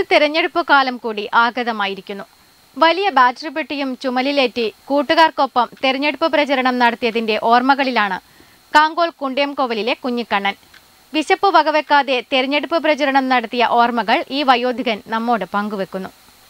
തെരഞ്ഞെടുപ്പ് കാലം കൂടി ആഗതമായിരിക്കുന്നു വലിയ ബാറ്ററി പെട്ടിയും ചുമലിലേറ്റി കൂട്ടുകാർക്കൊപ്പം തെരഞ്ഞെടുപ്പ് പ്രചരണം നടത്തിയതിന്റെ ഓർമ്മകളിലാണ് കാങ്കോൽ കുണ്ടിയംകോവലിലെ കുഞ്ഞിക്കണ്ണൻ വിശപ്പ് വകവെക്കാതെ തെരഞ്ഞെടുപ്പ് പ്രചരണം നടത്തിയ ഓർമ്മകൾ ഈ വയോധികൻ നമ്മോട് പങ്കുവെക്കുന്നു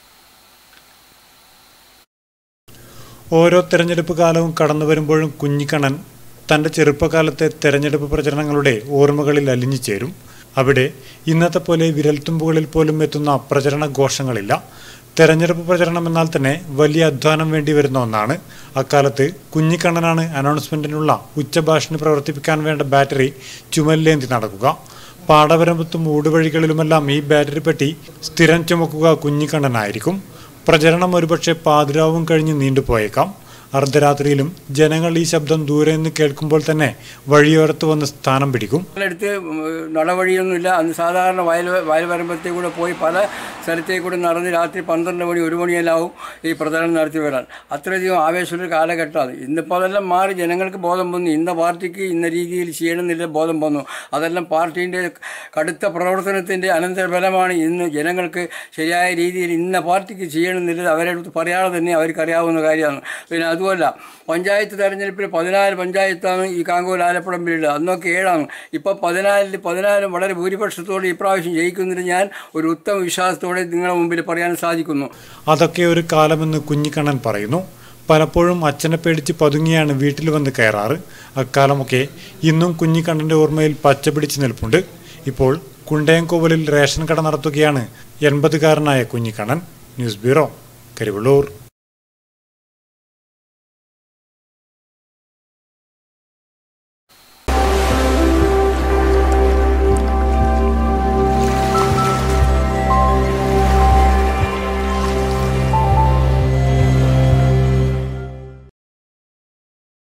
ഓരോ തെരഞ്ഞെടുപ്പ് കാലവും കടന്നു വരുമ്പോഴും കുഞ്ഞിക്കണ്ണൻ തൻ്റെ ചെറുപ്പകാലത്തെ തെരഞ്ഞെടുപ്പ് പ്രചരണങ്ങളുടെ ഓർമ്മകളിൽ അലിഞ്ഞു ചേരും അവിടെ ഇന്നത്തെ പോലെ വിരൽത്തുമ്പുകളിൽ പോലും എത്തുന്ന പ്രചരണ ഘോഷങ്ങളില്ല തെരഞ്ഞെടുപ്പ് പ്രചരണം എന്നാൽ തന്നെ വലിയ അധ്വാനം വേണ്ടി വരുന്ന ഒന്നാണ് അക്കാലത്ത് കുഞ്ഞിക്കണ്ണനാണ് അനൗൺസ്മെന്റിനുള്ള ഉച്ചഭാഷണി പ്രവർത്തിപ്പിക്കാൻ വേണ്ട ബാറ്ററി ചുമലിലേന്തി നടക്കുക പാടവരമ്പത്തും ഊടുവഴികളിലുമെല്ലാം ഈ ബാറ്ററി പെട്ടി സ്ഥിരം ചുമക്കുക കുഞ്ഞിക്കണ്ണനായിരിക്കും പ്രചരണം ഒരുപക്ഷെ പാതിരാവും കഴിഞ്ഞ് നീണ്ടുപോയേക്കാം അർദ്ധരാത്രിയിലും ജനങ്ങൾ ഈ ശബ്ദം ദൂരെ നിന്ന് കേൾക്കുമ്പോൾ തന്നെ വഴിയോരത്ത് വന്ന് സ്ഥാനം പിടിക്കും അടുത്ത് നടവഴിയൊന്നുമില്ല അന്ന് സാധാരണ വയൽ വയൽ വരമ്പത്തിൽ കൂടെ പോയി പല സ്ഥലത്തേക്ക് കൂടെ നടന്ന് രാത്രി പന്ത്രണ്ട് മണി ഒരു മണിയെല്ലാവും ഈ പ്രചരണം നടത്തി വരാൻ അത്രയധികം ആവേശമുള്ള കാലഘട്ടമാണ് ഇന്നിപ്പോൾ അതെല്ലാം മാറി ജനങ്ങൾക്ക് ബോധം വന്നു ഇന്ന പാർട്ടിക്ക് ഇന്ന രീതിയിൽ ചെയ്യണമെന്നില്ല ബോധം വന്നു അതെല്ലാം പാർട്ടീൻ്റെ കടുത്ത പ്രവർത്തനത്തിൻ്റെ അനന്തരഫലമാണ് ഇന്ന് ജനങ്ങൾക്ക് ശരിയായ രീതിയിൽ ഇന്ന പാർട്ടിക്ക് ചെയ്യണമെന്നില്ല അവരെ അടുത്ത് പറയാതെ തന്നെ അവർക്ക് അറിയാവുന്ന കാര്യമാണ് പിന്നെ അതുമല്ല പഞ്ചായത്ത് തെരഞ്ഞെടുപ്പിൽ പതിനാല് പഞ്ചായത്താണ് ഈ കാങ്കോൽ ആലപ്പുഴമ്പിലുള്ളത് അന്നൊക്കെ ഏഴാണ് ഇപ്പോൾ പതിനാലിൽ പതിനാലും വളരെ ഭൂരിപക്ഷത്തോടെ ഇപ്രാവശ്യം ജയിക്കുന്നതിന് ഞാൻ ഒരു ഉത്തമ വിശ്വാസത്തോടെ നിങ്ങളുടെ മുമ്പിൽ പറയാൻ സാധിക്കുന്നു അതൊക്കെ ഒരു കാലമെന്ന് കുഞ്ഞിക്കണ്ണൻ പറയുന്നു പലപ്പോഴും അച്ഛനെ പേടിച്ച് പതുങ്ങിയാണ് വീട്ടിൽ വന്ന് കയറാറ് അക്കാലമൊക്കെ ഇന്നും കുഞ്ഞിക്കണ്ണൻ്റെ ഓർമ്മയിൽ പച്ച പിടിച്ച് നിൽപ്പുണ്ട് ഇപ്പോൾ കുണ്ടയംകോവലിൽ റേഷൻ കട നടത്തുകയാണ് എൺപതുകാരനായ കുഞ്ഞിക്കണ്ണൻ ന്യൂസ് ബ്യൂറോ കരിവള്ളൂർ